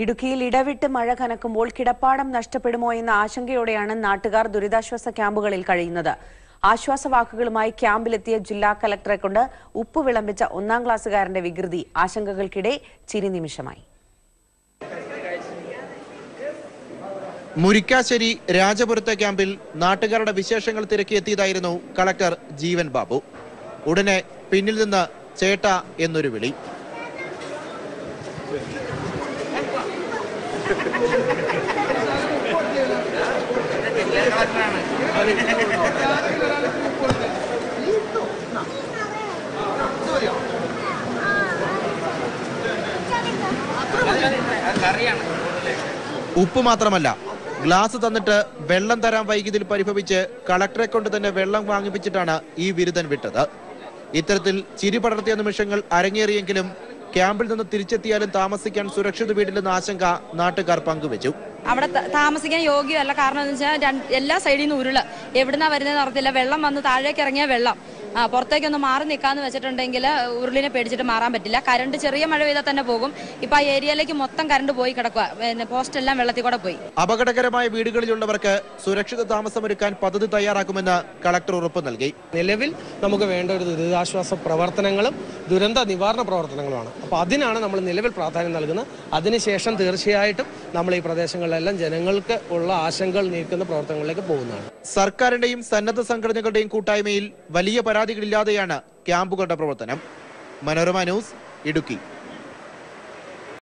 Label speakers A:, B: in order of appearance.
A: ഇടുക്കിയിൽ ഇടവിട്ട് മഴ കനക്കുമ്പോൾ കിടപ്പാടം നഷ്ടപ്പെടുമോ എന്ന ആശങ്കയോടെയാണ് നാട്ടുകാർ ദുരിതാശ്വാസ ക്യാമ്പുകളിൽ കഴിയുന്നത് ആശ്വാസവാക്കുകളുമായി ക്യാമ്പിലെത്തിയ ജില്ലാ കലക്ടറെ കൊണ്ട് ഉപ്പ് വിളമ്പിച്ച ഒന്നാം ക്ലാസ്സുകാരന്റെ വികൃതി ആശങ്കകൾക്കിടെ ചിരിനിമിഷമായി
B: മുരിക്കാശ്ശേരി രാജപുരത്തെ ക്യാമ്പിൽ നാട്ടുകാരുടെ വിശേഷങ്ങൾ തിരക്കിയെത്തിയതായിരുന്നു കളക്ടർ ജീവൻ ബാബു ഉടനെ പിന്നിൽ നിന്ന് ചേട്ട എന്നൊരു വിളി ഉപ്പ് മാത്രമല്ല ഗ്ലാസ് തന്നിട്ട് വെള്ളം തരാൻ വൈകിയതിൽ പരിഭവിച്ച് കളക്ടറെ കൊണ്ട് തന്നെ വെള്ളം വാങ്ങിപ്പിച്ചിട്ടാണ് ഈ ബിരുദൻ വിട്ടത് ഇത്തരത്തിൽ ചിരി പടർത്തിയ നിമിഷങ്ങൾ അരങ്ങേറിയെങ്കിലും ക്യാമ്പിൽ നിന്ന് തിരിച്ചെത്തിയാലും താമസിക്കാൻ സുരക്ഷിത വീടില്ലെന്ന ആശങ്ക നാട്ടുകാർ പങ്കുവച്ചു
C: അവിടെ ത- താമസിക്കാൻ യോഗ്യമല്ല കാരണം എന്ന് വെച്ചാൽ രണ്ട്- എല്ലാ സൈഡിൽ നിന്ന് ഉരുള് എവിടുന്നാ വരുന്നതെന്ന് അറിയത്തില്ല വെള്ളം വന്ന് താഴേക്ക് ഇറങ്ങിയ വെള്ളം ആ, പുറത്തേക്കൊന്ന് മാറി നിൽക്കാന്ന് വെച്ചിട്ടുണ്ടെങ്കിൽ ഉരുളിനെ പേടിച്ചിട്ട് മാറാൻ പറ്റില്ല കരണ്ട് ചെറിയ മഴ പെയ്താൽ തന്നെ പോകും ഇപ്പൊ ആ ഏരിയയിലേക്ക് മൊത്തം കരണ്ട് പോയി കിടക്കുക പിന്നെ പോസ്റ്റ് എല്ലാം വെള്ളത്തിൽ കൂടെ പോയി
B: അപകടകരമായ വീടുകളിലുള്ളവർക്ക് സുരക്ഷിത താമസമൊരുക്കാൻ പദ്ധതി തയ്യാറാക്കുമെന്ന് കളക്ടർ ഉറപ്പ് നൽകി
D: നിലവിൽ നമുക്ക് വേണ്ട ഒരു ദുരിതാശ്വാസ പ്രവർത്തനങ്ങളും ദുരന്ത നിവാരണ പ്രവർത്തനങ്ങളുമാണ് അപ്പോൾ അതിനാണ് നമ്മൾ നിലവിൽ പ്രാധാന്യം നൽകുന്നത് അതിനുശേഷം തീർച്ചയായിട്ടും നമ്മൾ ഈ പ്രദേശങ്ങളിലെല്ലാം ജനങ്ങൾക്ക് ഉള്ള ആശങ്കകൾ നീക്കുന്ന പ്രവർത്തനങ്ങളിലേക്ക് പോകുന്നതാണ്
B: സർക്കാരിന്റെയും സന്നദ്ധ സംഘടനകളുടെയും കൂട്ടായ്മയിൽ വലിയ പരാതികളില്ലാതെയാണ് ക്യാമ്പുകളുടെ പ്രവർത്തനം മനോരമ ന്യൂസ് ഇടുക്കി